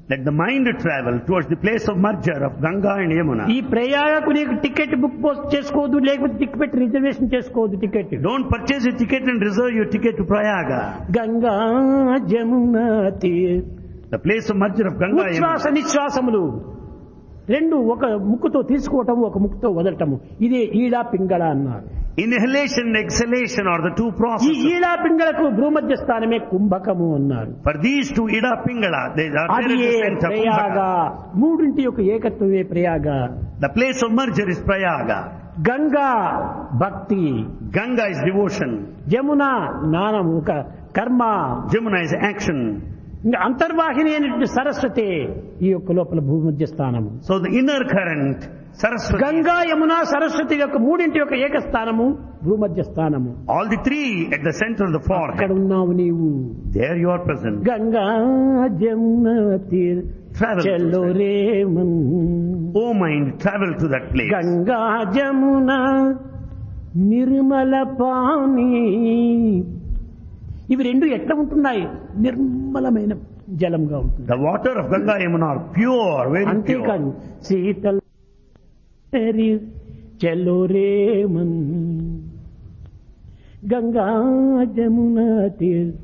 Let the mind travel towards the place of merger of Ganga and Yamuna. ఈ ప్రయాగకు నీకు ticket book post చేసుకోవద్దు లేకపోతే ticket reservation చేసుకోవద్దు ticket Don't purchase a ticket and reserve your ticket to Prayaga. Ganga Jamuna తీర్ The place of merger of Ganga and ఉచ్ఛ్వాస Yamuna. నిశ్వాసములు రెండు ఒక ముక్కుతో తీసుకోవటం ఒక ముక్కుతో వదలటము ఇదే ఈడా పింగళ అన్నారు Inhalation and exhalation are the two ఈ processes. ఈడా పింగళకు భూమధ్య స్థానమే కుంభకము అన్నారు For these two, Ida Pingala, they are there అది at A the center. Prayag Kumbhaka. మూడింటి యొక్క ఏకత్వమే Prayag The place of merger is Prayaga. Ganga భక్తి Ganga is devotion. జమున జ్ఞానం ఒక కర్మ Jamuna is action. ఇంకా అంతర్వాహిని అయినటువంటి సరస్వతి ఈ యొక్క లోపల భూమధ్య స్థానము So the inner current, Saraswati, Ganga Yamuna Saraswati యొక్క మూడింటి యొక్క ఏక స్థానము భూమధ్య స్థానము all the three at the center of the అక్కడ forehead. ఉన్నావు నీవు There you are present. Ganga Jamuna తీర్ Travel. చెల్లో రేమన్ Oh mind, travel to that place. Ganga Jamuna Nirmala పాని ఇవి రెండు ఎట్లా ఉంటున్నాయి నిర్మలమైన జలంగా ఉంటుంది The water of Ganga Yamuna are pure, very pure. అంతేకాదు శీతల్ చెల్లో రేమన్ గంగా జమున తీర్